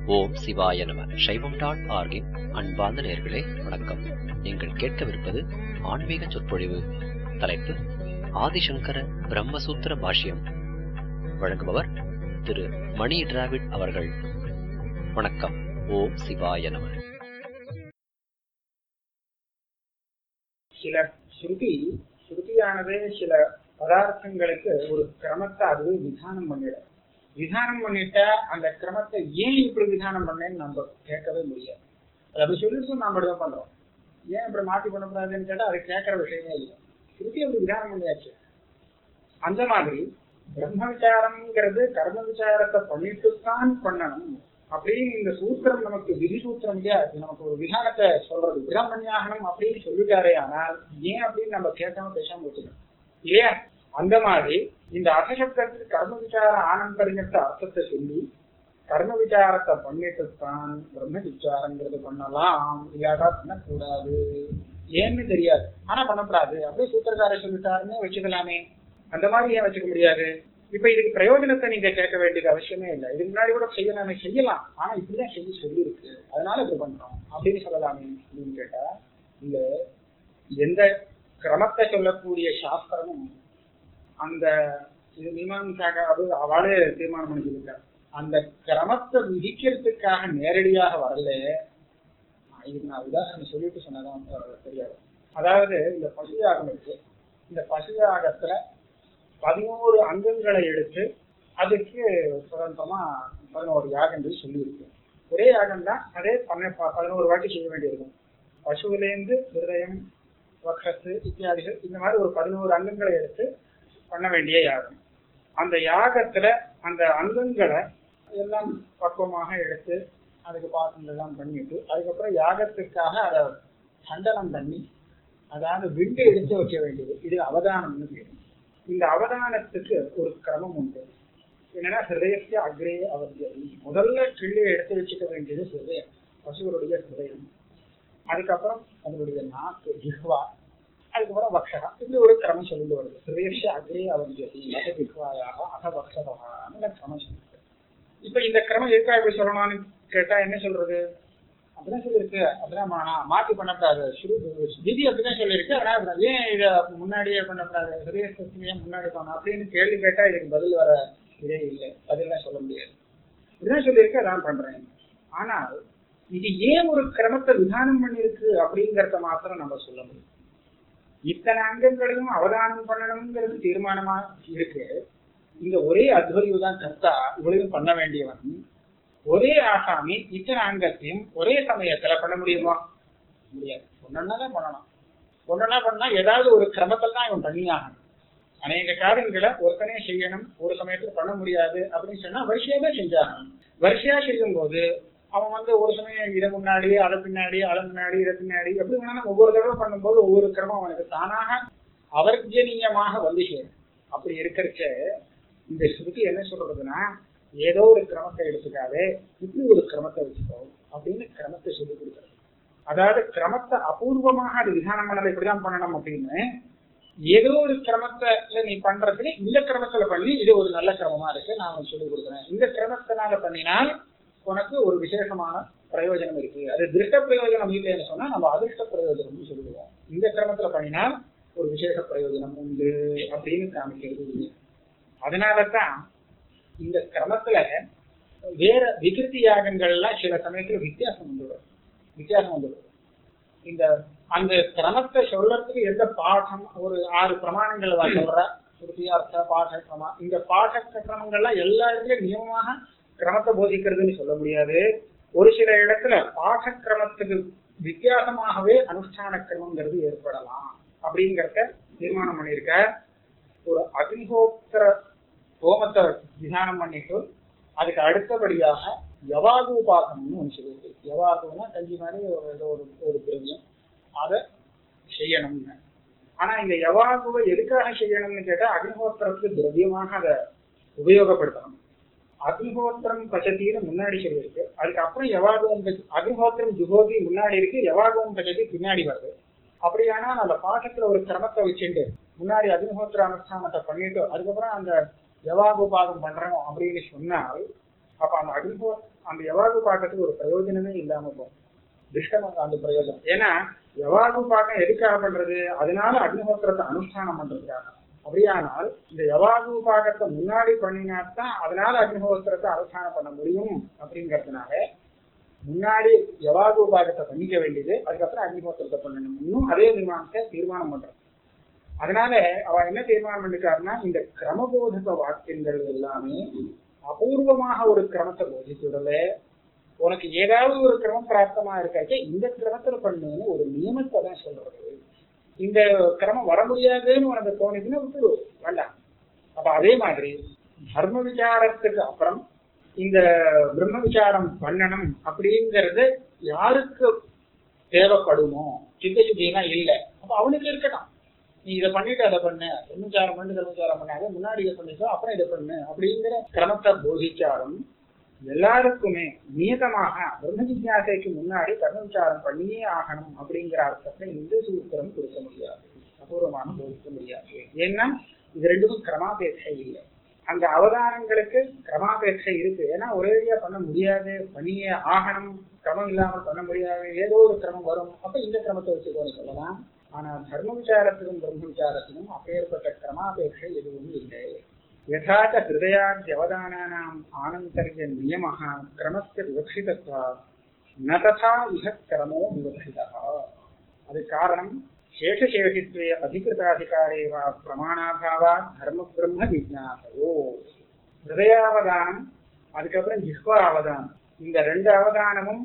ஓம் சிவாய நம சைவம் டாட் ஆர்கின் அன்பார்ந்த நேர்களே வணக்கம் நீங்கள் கேட்கவிருப்பது ஆன்மீக சொற்பொழிவு தலைப்பு ஆதிசங்கர பிரம்மசூத்திர பாஷ்யம் வழங்குபவர் திரு மணி டிராவிட் அவர்கள் வணக்கம் ஓம் சிவாய நம சில ஸ்ருதி ஸ்ருதியானது சில பதார்த்தங்களுக்கு ஒரு கிரமத்தை அதுவே விதானம் பண்ணிடும் விதானம் பண்ணிட்டா அந்த கிரமத்தை ஏன் இப்படி விதானம் பண்ணேன்னு நம்ம கேட்கவே முடியாது அது அப்படி சொல்லிட்டு நாம இப்படிதான் பண்றோம் ஏன் இப்படி மாத்தி பண்ணக்கூடாதுன்னு கேட்டா அது கேட்கற விஷயமே இல்லை ஸ்ருதி அப்படி விதானம் பண்ணியாச்சு அந்த மாதிரி பிரம்ம விசாரம்ங்கிறது கர்ம விசாரத்தை பண்ணிட்டு தான் பண்ணணும் அப்படின்னு இந்த சூத்திரம் நமக்கு விதி சூத்திரம் இல்லையா இது நமக்கு ஒரு விதானத்தை சொல்றது பிரம்மன்யாகனம் அப்படின்னு சொல்லிட்டாரே ஆனால் ஏன் அப்படின்னு நம்ம கேட்காம பேசாம வச்சுக்கணும் இல்லையா அந்த மாதிரி இந்த அசசப்தத்துக்கு கர்ம விசார ஆனந்தரிங்கத்த அர்த்தத்தை சொல்லி கர்ம விசாரத்தை பண்ணிட்டு தான் பிரம்ம விசாரங்கிறது பண்ணலாம் இல்லாட்டா பண்ணக்கூடாது ஏன்னு தெரியாது ஆனா பண்ணக்கூடாது அப்படியே சூத்திரக்கார சொல்லிட்டாருன்னு வச்சுக்கலாமே அந்த மாதிரி ஏன் வச்சுக்க முடியாது இப்ப இதுக்கு பிரயோஜனத்தை நீங்க கேட்க வேண்டியது அவசியமே இல்லை இதுக்கு முன்னாடி கூட செய்யலாமே செய்யலாம் ஆனா இப்படிதான் செய்ய சொல்லியிருக்கு அதனால இப்படி பண்றோம் அப்படின்னு சொல்லலாமே அப்படின்னு கேட்டா இந்த எந்த கிரமத்தை சொல்லக்கூடிய சாஸ்திரமும் அந்த இது மீமாம்சாக அது அவளே தீர்மானம் பண்ணிருக்காரு அந்த கிரமத்தை விதிக்கிறதுக்காக நேரடியாக வரல இதுக்கு நான் உதாரணம் சொல்லிட்டு சொன்னதான் தெரியாது அதாவது இந்த பசுயாகம் இருக்கு இந்த பசுயாகத்துல பதினோரு அங்கங்களை எடுத்து அதுக்கு சுதந்திரமா பதினோரு யாகங்கள் சொல்லியிருக்கு ஒரே யாகம் தான் அதே பண்ண பதினோரு வாட்டி செய்ய வேண்டியிருக்கும் பசுவிலேருந்து ஹிருதயம் வக்ஷத்து இத்தியாதிகள் இந்த மாதிரி ஒரு பதினோரு அங்கங்களை எடுத்து பண்ண வேண்டிய யாகம் அந்த யாகத்துல அந்த அங்கங்களை எல்லாம் பக்குவமாக எடுத்து அதுக்கு பாசங்கள் எல்லாம் பண்ணிட்டு அதுக்கப்புறம் யாகத்துக்காக அதை கண்டனம் பண்ணி அதாவது விண்டு எடுத்து வைக்க வேண்டியது இது அவதானம்னு பேரு இந்த அவதானத்துக்கு ஒரு கிரமம் உண்டு என்னன்னா ஹிருதயத்தை அக்ரே அவத்தியம் முதல்ல கிள்ளி எடுத்து வச்சுக்க வேண்டியது ஹிருதயம் பசுவருடைய ஹிருதயம் அதுக்கப்புறம் அதனுடைய நாக்கு ஜிஹ்வா அதுக்கப்புறம் வக்ஷகா இப்படி ஒரு கிரமம் சொல்லிட்டு வருது ஹிருதயத்தை அக்ரே அவத்தியதி அத ஜிஹ்வாயாக அக வக்ஷகான்னு கிரமம் சொல்லுது இப்ப இந்த கிரமம் எதுக்காக இப்படி சொல்லணும்னு கேட்டா என்ன சொல்றது அப்படிதான் சொல்லியிருக்கு அப்படிதான் மாத்தி பண்ணக்கூடாது விதி அப்படிதான் சொல்லியிருக்கு அதனால ஏன் இதை முன்னாடியே பண்ணக்கூடாது ஹிருதயத்தை ஏன் முன்னாடி பண்ணணும் அப்படின்னு கேள்வி கேட்டா இதுக்கு பதில் வர இதே இல்லை பதிலாம் சொல்ல முடியாது இப்படிதான் சொல்லியிருக்கு அதான் பண்றேன் ஆனால் இது ஏன் ஒரு கிரமத்தை விதானம் பண்ணிருக்கு அப்படிங்கறத மாத்திரம் நம்ம சொல்ல முடியும் இத்தனை அங்கங்களையும் அவதானம் பண்ணணுங்கிறது தீர்மானமா இருக்கு இங்க ஒரே அத்வரிவு தான் கர்த்தா இவ்வளவு பண்ண வேண்டியவன் ஒரே ஆசாமி இத்தனை அங்கத்தையும் ஒரே சமயத்துல பண்ண முடியுமா முடியாது ஒன்னா தான் பண்ணணும் ஒன்னா பண்ணா ஏதாவது ஒரு கிரமத்தில் தான் இவன் பண்ணியாகணும் அநேக காரியங்களை ஒருத்தனே செய்யணும் ஒரு சமயத்துல பண்ண முடியாது அப்படின்னு சொன்னா வரிசையா தான் செஞ்சாகணும் வரிசையா செய்யும் போது அவன் வந்து ஒரு சமயம் இதை முன்னாடி அதை பின்னாடி அதை முன்னாடி இதை பின்னாடி எப்படி வேணாலும் ஒவ்வொரு தடவை பண்ணும்போது ஒவ்வொரு கிரமம் அவனுக்கு தானாக அவர்ஜனீயமாக வந்து சேரும் அப்படி இருக்கிறச்ச இந்த ஸ்ருதி என்ன சொல்றதுன்னா ஏதோ ஒரு கிரமத்தை எடுத்துக்காதே இப்படி ஒரு கிரமத்தை வச்சுக்கோ அப்படின்னு கிரமத்தை சொல்லி கொடுக்குறது அதாவது கிரமத்தை அபூர்வமாக அது விதானம் பண்ணல இப்படிதான் பண்ணணும் அப்படின்னு ஏதோ ஒரு கிரமத்தை நீ பண்றதுல இந்த கிரமத்துல பண்ணி இது ஒரு நல்ல கிரமமா இருக்கு நான் உனக்கு சொல்லி கொடுக்குறேன் இந்த கிரமத்தினால பண்ணினால் உனக்கு ஒரு விசேஷமான பிரயோஜனம் இருக்கு அது திருஷ்ட பிரயோஜனம் இல்லைன்னு சொன்னா நம்ம அதிர்ஷ்ட பிரயோஜனம்னு சொல்லுவோம் இந்த கிரமத்துல பண்ணினால் ஒரு விசேஷ பிரயோஜனம் உண்டு அப்படின்னு காமிக்கிறது அதனாலதான் இந்த கிரமத்துல வேற விகிருதி யாகங்கள்லாம் சில சமயத்துல வித்தியாசம் வந்துடும் வித்தியாசம் வந்துடும் இந்த அந்த கிரமத்தை சொல்றதுக்கு எந்த பாடம் ஒரு ஆறு பிரமாணங்கள் சொல்ற ஸ்ருதியார்த்த பாட கிரமா இந்த பாட கிரமங்கள்லாம் எல்லா இடத்துலயும் நியமமாக கிரமத்தை போதிக்கிறதுன்னு சொல்ல முடியாது ஒரு சில இடத்துல பாட கிரமத்துக்கு வித்தியாசமாகவே அனுஷ்டான கிரமங்கிறது ஏற்படலாம் அப்படிங்கறத தீர்மானம் பண்ணியிருக்க ஒரு அக்னிஹோத்திர ஹோமத்தை விதானம் பண்ணிட்டு அதுக்கு அடுத்தபடியாக யவாகு உபாசனம்னு ஒன்று சொல்லியிருக்கு யவாகுன்னா கஞ்சி மாதிரி ஏதோ ஒரு ஒரு திரவியம் அதை செய்யணும்னு ஆனா இந்த யவாகுவை எதுக்காக செய்யணும்னு கேட்டா அக்னிஹோத்திரத்துக்கு திரவியமாக அதை உபயோகப்படுத்தணும் அக்னிஹோத்திரம் பச்சத்தின்னு முன்னாடி சொல்லியிருக்கு அதுக்கப்புறம் யவாகுவம் அக்னிஹோத்திரம் ஜுகோதி முன்னாடி இருக்கு யவாகுவம் பச்சதி பின்னாடி வருது அப்படியானா அந்த பாட்டத்துல ஒரு கிரமத்தை வச்சுட்டு முன்னாடி அக்னிஹோத்திர அனுஷ்டானத்தை பண்ணிட்டு அதுக்கப்புறம் அந்த யவாகுபாதம் பண்றோம் அப்படின்னு சொன்னால் அப்ப அந்த அக்னிஹோ அந்த யவாகு பாக்கத்துக்கு ஒரு பிரயோஜனமே இல்லாம போகும் திருஷ்டமா அந்த பிரயோஜனம் ஏன்னா யவாகு பாக்கம் எதுக்காக பண்றது அதனால அக்னிஹோத்திரத்தை அனுஷ்டானம் பண்றதுக்காக அப்படியானால் இந்த யவாகு பாகத்தை முன்னாடி பண்ணினாத்தான் அதனால அக்னிஹோத்திரத்தை அனுஷ்டானம் பண்ண முடியும் அப்படிங்கறதுனால முன்னாடி யவாகு பாகத்தை பண்ணிக்க வேண்டியது அதுக்கப்புறம் அக்னிஹோத்திரத்தை பண்ணணும் இன்னும் அதே நிர்மாணத்தை தீர்மானம் பண்றது அதனால அவ என்ன தீர்மானம் பண்ணிருக்காருன்னா இந்த கிரமபோதக வாக்கியங்கள் எல்லாமே அபூர்வமாக ஒரு கிரமத்தை போதிச்சுடல உனக்கு ஏதாவது ஒரு கிரமம் பிராப்தமா இருக்காச்சு இந்த கிரமத்துல பண்ணுன்னு ஒரு நியமத்தை தான் சொல்றது இந்த கிரமம் வர முடியாதுன்னு உனக்கு தோணுச்சுன்னா விட்டுடு வேண்டாம் அப்ப அதே மாதிரி தர்ம விசாரத்துக்கு அப்புறம் இந்த பிரம்ம விசாரம் பண்ணணும் அப்படிங்கிறது யாருக்கு தேவைப்படுமோ சித்த சுத்தியெல்லாம் இல்லை அப்ப அவனுக்கு இருக்கட்டும் நீ இதை பண்ணிட்டு அதை பண்ணு பிரம்மச்சாரம் பண்ணு தர்மச்சாரம் பண்ணு அதை முன்னாடி இதை பண்ணிக்கோ அப்புறம் இதை பண்ணு அப்படிங்கிற கிரமத்தை போதிச்சாலும் எல்லாருக்குமே நியதமாக பிரம்ம ஜிஜாசைக்கு முன்னாடி கர்மவிசாரம் பண்ணியே ஆகணும் அப்படிங்கிற அர்த்தத்தை இந்த சூத்திரம் கொடுக்க முடியாது அபூர்வமான போதிக்க முடியாது ஏன்னா இது ரெண்டுக்கும் கிரமாபேட்சை இல்லை அந்த அவதாரங்களுக்கு கிரமாபேட்சை இருக்கு ஏன்னா ஒரேடியா பண்ண முடியாது பண்ணியே ஆகணும் கிரமம் இல்லாமல் பண்ண முடியாது ஏதோ ஒரு கிரமம் வரும் அப்ப இந்த கிரமத்தை வச்சுக்கோன்னு சொல்லலாம் ஆனா தர்ம விசாரத்திலும் பிரம்ம விசாரத்திலும் அப்பேற்பட்ட கிரமாபேட்சை எதுவும் இல்லை यथा च हृदयाद्यवदानानाम् आनन्तर्य नियमः क्रमस्य विवक्षितत्वात् न तथा इह क्रमो विवक्षितः அது காரணம் சேஷசேஷித்வே அதிகிருதாதிகாரே வா பிரமாணாபாவாத் தர்ம பிரம்ம ஜிஜ்ஞாசோ ஹிருதயாவதானம் அதுக்கப்புறம் ஜிஹ்வா அவதானம் இந்த ரெண்டு அவதானமும்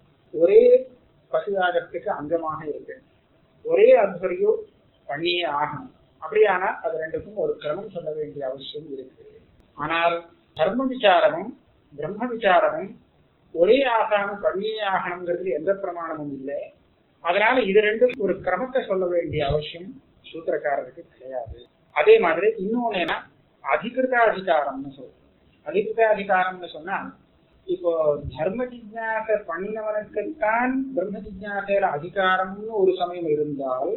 ஒரே பசுயாகத்துக்கு அங்கமாக இருக்கு ஒரே அத்வரியும் பண்ணியே ஆகணும் அப்படியானால் அது ரெண்டுக்கும் ஒரு கிரமம் சொல்ல வேண்டிய அவசியம் இருக்கு ஆனால் தர்ம விசாரமும் பிரம்ம விசாரமும் ஒரே ஆகணும் பண்ணியே ஆகணுங்கிறது எந்த பிரமாணமும் இல்லை அதனால இது ரெண்டும் ஒரு கிரமத்தை சொல்ல வேண்டிய அவசியம் சூத்திரக்காரருக்கு கிடையாது அதே மாதிரி இன்னொன்னு என்ன அதிகிருதாதிகாரம்னு சொல்றோம் அதிகிருதாதிகாரம்னு சொன்னா இப்போ தர்ம ஜிஜாசை பண்ணினவனுக்குத்தான் பிரம்ம ஜிஜாசையில அதிகாரம்னு ஒரு சமயம் இருந்தால்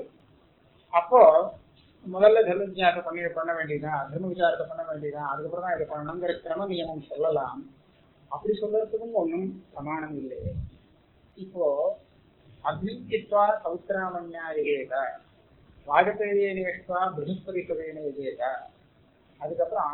அப்போ முதல்ல தர்ம விசாரத்தை பண்ணி பண்ண வேண்டியதுதான் தர்ம விசாரத்தை பண்ண வேண்டியதுதான் அதுக்கப்புறம் தான் இதை பண்ணணுங்கிற கிரம நியமம் சொல்லலாம் அப்படி சொல்றதுக்கும் ஒன்றும் சமானம் இல்லை இப்போ அக்னித்வா சௌத்திராமண்யா எகேத வாஜபேயேனேஷ்வா பிருகஸ்பதி சுவேன எகேத அதுக்கப்புறம்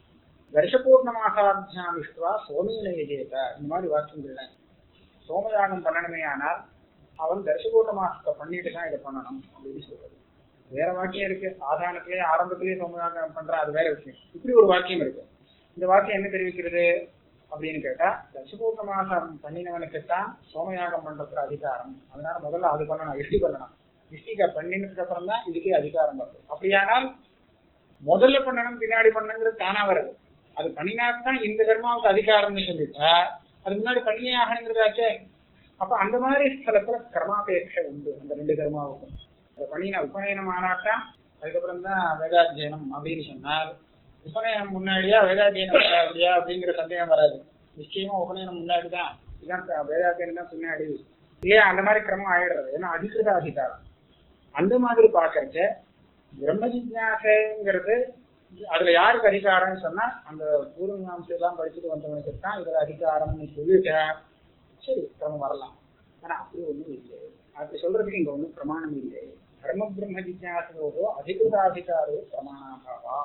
வருஷபூர்ணமாகாத்தியாமிஷ்டுவா சோமேன எகேத இந்த மாதிரி வாக்கியங்கள் சோமயாகம் பண்ணணுமே ஆனால் அவன் தர்ஷபூர்ணமாகத்தை பண்ணிட்டு தான் இதை பண்ணணும் அப்படின்னு சொல்றது வேற வாக்கியம் இருக்கு ஆதானத்திலேயே ஆரம்பத்திலேயே சோமயாகம் பண்ற அது வேற விஷயம் இப்படி ஒரு வாக்கியம் இருக்கு இந்த வாக்கியம் என்ன தெரிவிக்கிறது அப்படின்னு கேட்டா தட்சபூர்ணமாக பண்ணினவனுக்குத்தான் சோமயாகம் பண்றதுக்கு அதிகாரம் அதனால முதல்ல அது பண்ணணும் இஷ்டி பண்ணணும் இஷ்டிகா பண்ணினதுக்கு அப்புறம் தான் இதுக்கே அதிகாரம் வருது அப்படியானால் முதல்ல பண்ணணும் பின்னாடி பண்ணணுங்கிறது தானா வருது அது பண்ணினாத்தான் இந்த கர்மாவுக்கு அதிகாரம்னு சொல்லிட்டா அது முன்னாடி பண்ணியே ஆகணுங்கிறதாச்சே அப்ப அந்த மாதிரி ஸ்தலத்துல கர்மாபேட்சை உண்டு அந்த ரெண்டு கர்மாவுக்கும் பண்ணின உபநயனம் ஆனாட்டா அதுக்கப்புறம் தான் வேதாத்தியனம் அப்படின்னு சொன்னால் உபநயனம் முன்னாடியா வேதாத்தியனம் அப்படியா அப்படிங்கிற சந்தேகம் வராது நிச்சயமா உபநயனம் முன்னாடி தான் இதான் வேதாத்தியனம் தான் பின்னாடி ஏன் அந்த மாதிரி கிரமம் ஆயிடுறது ஏன்னா அதிகிருத அதிகாரம் அந்த மாதிரி பாக்குறச்ச பிரம்ம ஜிஜாசைங்கிறது அதுல யாருக்கு அதிகாரம்னு சொன்னா அந்த பூர்வீமாம்சை எல்லாம் படிச்சுட்டு வந்தவனுக்கு தான் இதுல அதிகாரம்னு சொல்லிட்டேன் சரி கிரமம் வரலாம் ஆனா அப்படி ஒண்ணும் இல்லை அப்படி சொல்றதுக்கு இங்க ஒண்ணும் பிரமாணம் இல்லை தர்ம பிரம்ம ஜிஜாசோகோ அதிகிருதாதிகாரோ பிரமாணாபாவா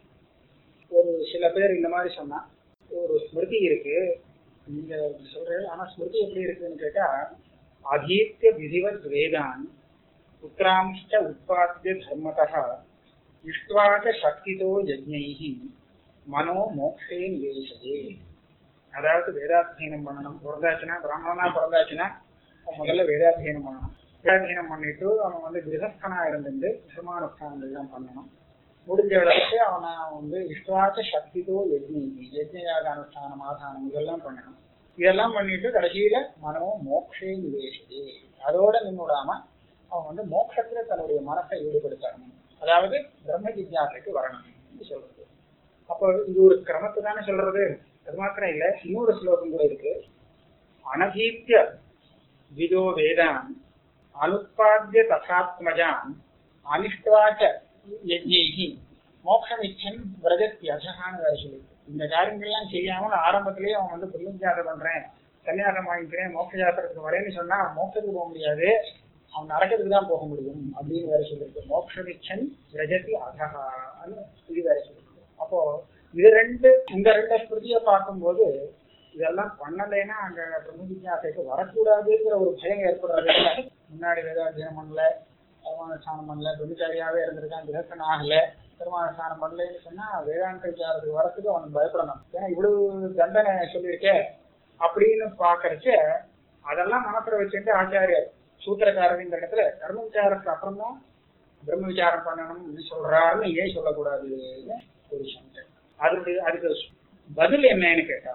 ஒரு சில பேர் இந்த மாதிரி சொன்னா ஒரு ஸ்மிருதி இருக்கு நீங்க சொல்றது ஆனா ஸ்மிருதி எப்படி இருக்குன்னு கேட்டா அதீத்திய விதிவத் வேதான் புத்திராம்ஷ்ட உற்பத்திய தர்மதா இஷ்டுவாச்ச சக்திதோ யஜ்ஞைஹி மனோ மோக்ஷே நிவேசதே அதாவது வேதாத்தியனம் பண்ணணும் பிறந்தாச்சுன்னா பிராமணனா பிறந்தாச்சுன்னா அவன் முதல்ல வேதாத்தியனம் பண்ணணும் வேதாத்தியனம் பண்ணிட்டு அவன் வந்து கிரகஸ்தனா இருந்துட்டு விசமானுஷ்டானங்கள் எல்லாம் பண்ணணும் முடிஞ்ச அளவுக்கு அவனை வந்து இஷ்டாச்ச சக்திதோ யஜ்னி யஜ்னயாக அனுஷ்டானம் ஆதானம் இதெல்லாம் பண்ணணும் இதெல்லாம் பண்ணிட்டு கடைசியில மனமும் மோக்ஷே நிவேசதே அதோட நின்னுடாம அவன் வந்து மோட்சத்துல தன்னுடைய மனசை ஈடுபடுத்தணும் அதாவது பிரம்ம ஜிஜாசைக்கு வரணும் சொல்றது அப்போ இது ஒரு கிரமத்தை தானே சொல்றது அது மாத்திரம் இல்ல இன்னொரு ஸ்லோகம் கூட இருக்கு அனதீத்திய விதோ வேதான் அனுத்பாத்திய தசாத்மஜான் அனிஷ்டாச்ச யஜ்ஞைஹி மோட்சமிச்சன் விரஜத்யஜகான்னு வேற சொல்லிருக்கு இந்த காரியங்கள்லாம் செய்யாமல் ஆரம்பத்திலேயே அவன் வந்து பிரம்மஜாதம் பண்றேன் கன்னியாசம் வாங்கிக்கிறேன் மோட்ச யாத்திரத்துக்கு வரேன்னு சொன்னா அவன் மோட்சத்துக்கு போக முடியாது அவன் நரகத்துக்கு தான் போக முடியும் அப்படின்னு வேற சொல்லிருக்கு மோட்சமிச்சன் ரஜதி அதகான்னு இது வேற சொல்லிருக்கு அப்போ இது ரெண்டு இந்த ரெண்டு ஸ்மிருதியை பார்க்கும்போது இதெல்லாம் பண்ணலைன்னா அங்க பிரம்ம ஜிஜாசைக்கு வரக்கூடாதுங்கிற ஒரு பயம் ஏற்படுறது இல்ல. முன்னாடி வேதாத்தியனம் பண்ணல பெருமான ஸ்நானம் பண்ணல பிரம்மச்சாரியாவே இருந்திருக்கான் கிரகன் ஆகல பெருமான ஸ்நானம் பண்ணலன்னு சொன்னா வேதாந்த விசாரத்துக்கு வரத்துக்கு அவனுக்கு பயப்படணும் ஏன்னா இவ்வளவு தண்டனை சொல்லியிருக்கே அப்படின்னு பாக்குறச்ச அதெல்லாம் மனசுல வச்சுட்டு ஆச்சாரியர் சூத்திரக்காரர் இந்த இடத்துல கர்ம விசாரத்துக்கு அப்புறம் தான் பிரம்ம விசாரம் பண்ணணும்னு சொல்றாருன்னு ஏன் சொல்லக்கூடாதுன்னு ஒரு சங்கை அதனுடைய அதுக்கு பதில் என்னன்னு கேட்டா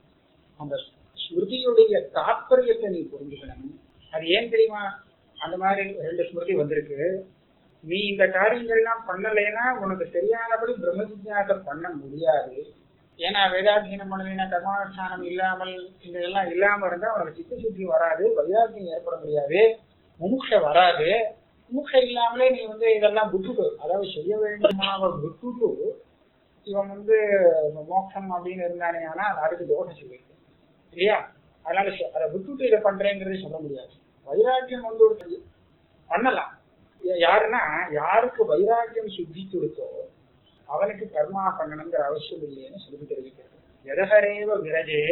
அந்த ஸ்மிருதியுடைய தாற்பயத்தை நீ புரிஞ்சுக்கணும் அது ஏன் தெரியுமா அந்த மாதிரி ரெண்டு ஸ்மிருதி வந்திருக்கு நீ இந்த காரியங்கள்லாம் பண்ணலைன்னா உனக்கு சரியானபடி பிரம்ம ஜிஜாசம் பண்ண முடியாது ஏன்னா வேதாத்தியனம் பண்ணலைன்னா கர்மானுஷ்டானம் இல்லாமல் இந்த எல்லாம் இல்லாம இருந்தா உனக்கு சித்த சுத்தி வராது வைராக்கியம் ஏற்பட முடியாது முமுட்ச வராது முமுட்ச இல்லாமலே நீ வந்து இதெல்லாம் விட்டுட்டு அதாவது செய்ய வேண்டுமானவ விட்டுட்டு இவன் வந்து மோட்சம் அப்படின்னு இருந்தானே ஆனா அதுக்கு தோஷம் சொல்லியிருக்கு இல்லையா அதனால சொ- அதை விட்டுட்டு இதை பண்றேங்கிறது சொல்ல முடியாது வைராக்கியம் வந்து ஒரு பண்ணலாம் யா- யாருன்னா யாருக்கு வைராக்கியம் சுத்தி கொடுத்தோ அவனுக்கு கர்மா பண்ணணுங்கிற அவசியம் இல்லைன்னு சொல்லி தெரிவிக்கிறது எதகரேவ விரஜே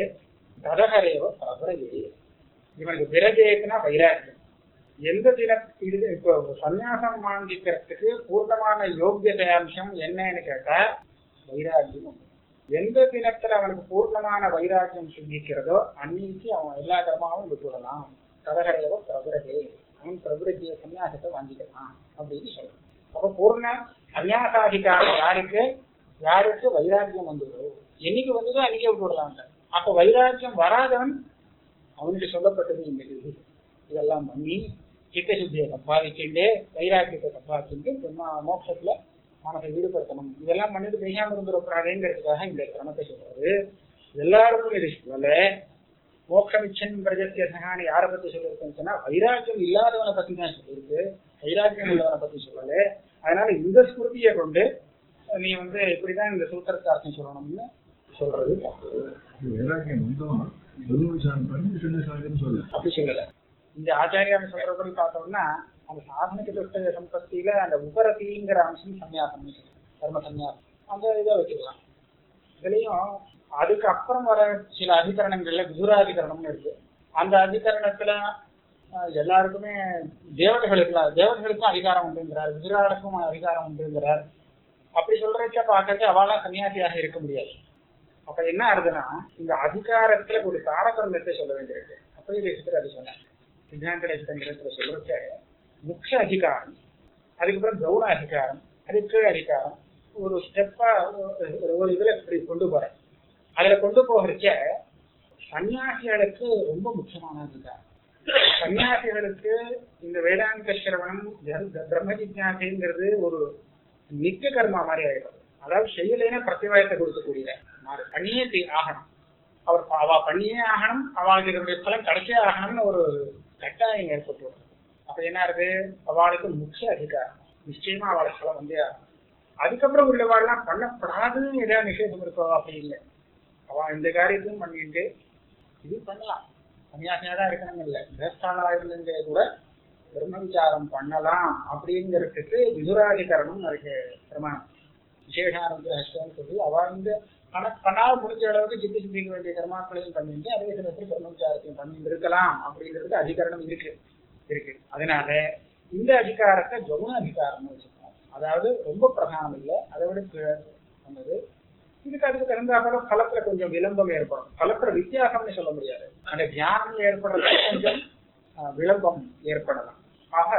ததகரேவ பிரபரையே இவனுக்கு விரஜேக்குனா வைராக்கியம் எந்த தின இது இப்போ சந்நியாசம் வாங்கிக்கிறதுக்கு பூர்ணமான யோக்கியதை அம்சம் என்னன்னு கேட்டா வைராக்கியம் உண்டு. எந்த தினத்துல அவனுக்கு பூர்ணமான வைராக்கியம் சிந்திக்கிறதோ அன்னைக்கு அவன் எல்லா கர்மாவும் விட்டுவிடலாம் கதகரையவோ பிரபுரகே அவன் பிரபுரஜிய சன்னியாசத்தை வாங்கிக்கலாம் அப்படின்னு சொல்றான் அப்ப பூர்ண சன்னியாசாதிகாரம் யாருக்கு யாருக்கு வைராக்கியம் வந்துதோ என்னைக்கு வந்ததோ அன்னைக்கே விட்டு விடலாம் அப்ப வைராக்கியம் வராதவன் அவனுக்கு சொல்லப்பட்டது இந்த இது இதெல்லாம் பண்ணி சித்த சுத்தியை சம்பாதிச்சுட்டு வைராக்கியத்தை சம்பாதிச்சுட்டு பிரம்மா மோட்சத்துல மனசை ஈடுபடுத்தணும் இதெல்லாம் பண்ணிட்டு பேசாம இருந்துடக்கூடாதுங்கிறதுக்காக இந்த கிரமத்தை சொல்றாரு எல்லாருக்கும் இது சொல்லல மோட்சமிச்சன் பிரஜத்திய சகானி யாரை பத்தி சொல்லியிருக்குன்னு சொன்னா வைராக்கியம் இல்லாதவனை பத்தி தான் சொல்லியிருக்கு வைராக்கியம் உள்ளவனை பத்தி சொல்லல அதனால இந்த ஸ்மிருதியை கொண்டு நீ வந்து இப்படிதான் இந்த சூத்திரத்தை அர்த்தம் சொல்லணும்னு சொல்றது தப்பு. வைராக்கியம் வந்தவன் பிரம்ம விசாரம் பண்ணி சின்ன சாகன்னு சொல்ல அப்படி சொல்லல இந்த ஆச்சாரியாம சொல்றபடி பார்த்தோம்னா அந்த சாதனைக்கு தொட்ட சம்பத்தியில அந்த உபரதிங்கிற அம்சம் சன்னியாசம் கர்ம சன்னியாசம் அந்த இதை வச்சுக்கலாம் இதுலயும் அதுக்கு அப்புறம் வர சில அதிகரணங்கள்ல விதுராதிகரணம்னு இருக்கு அந்த அதிகரணத்துல அஹ், எல்லாருக்குமே தேவதைகளுக்கு தேவதைகளுக்கும் அதிகாரம் உண்டுங்கிறார் விதுராளுக்கும் அதிகாரம் உண்டுங்கிறார் அப்படி சொல்றச்ச பார்க்கறது அவளாம் சன்னியாசியாக இருக்க முடியாது அப்ப என்ன ஆகுதுன்னா இந்த அதிகாரத்துல ஒரு தாரதமியத்தை சொல்ல வேண்டியிருக்கு அப்படி தேசத்துல அது சொன்னேன் சித்தாந்த தேசத்துல சொல்றச்ச முக்கிய அதிகாரம் அதுக்கப்புறம் கௌண அதிகாரம் அதுக்கு அதிகாரம் ஒரு ஸ்டெப்பா ஒரு இதுல இப்படி கொண்டு போறேன் அதுல கொண்டு போகிறச்ச சன்னியாசிகளுக்கு ரொம்ப முக்கியமான அதிகாரம் சன்னியாசிகளுக்கு இந்த வேதாந்த சிரவணம் ஜ- பிரம்ம ஜிஜாசைங்கிறது ஒரு நித்திய கர்மா மாதிரி ஆயிடும் அதாவது செய்யலைன்னா பிரத்திவாயத்தை கொடுக்கக்கூடிய மாறு. பண்ணியே தீ- ஆகணும் அவர் அவ பண்ணியே ஆகணும் அவளுக்கு இதனுடைய பலன் கிடைச்சே ஆகணும்னு ஒரு கட்டாயம் ஏற்பட்டு அப்ப என்ன இருக்கு அவளுக்கு முக்கிய அதிகாரம் நிச்சயமா அவளுக்கு பலம் வந்தே ஆகணும் அதுக்கப்புறம் உள்ளவாள்லாம் பண்ணப்படாதுன்னு ஏதாவது நிஷேதம் இருக்கோ அப்படி இல்லை அவ இந்த காரியத்தையும் பண்ணிட்டு இது பண்ணலாம் சன்னியாசியா தான் இருக்கணும் இல்லை கிரஸ்தானா இருந்தே கூட பிரம்ம விசாரம் பண்ணலாம் அப்படிங்கிறதுக்கு விதுராதிகரணம் அதுக்கு பிரமாணம் விசேஷானுகிரகம்னு சொல்லி அவ இந்த பண்ண பண்ணாத முடிஞ்ச அளவுக்கு சித்தி சித்திக்க வேண்டிய கர்மாக்களையும் பண்ணிட்டு அதே சமயத்தில் பிரம்ம விசாரத்தையும் பண்ணிட்டு இருக்கலாம் அப்படிங்கிறதுக்கு அதிகரணம் இருக்கு இருக்கு அதனால இந்த அதிகாரத்தை கவுன அதிகாரம்னு வச்சுக்கணும் அதாவது ரொம்ப பிரதானம் இல்லை அதை விட கீழே வந்தது இதுக்கு அதுக்கு தகுந்தாப்புல பலத்துல கொஞ்சம் விளம்பம் ஏற்படும் பலத்துல வித்தியாசம்னு சொல்ல முடியாது அந்த தியானம் ஏற்படுறது கொஞ்சம் ஆஹ், விளம்பம் ஏற்படலாம் ஆக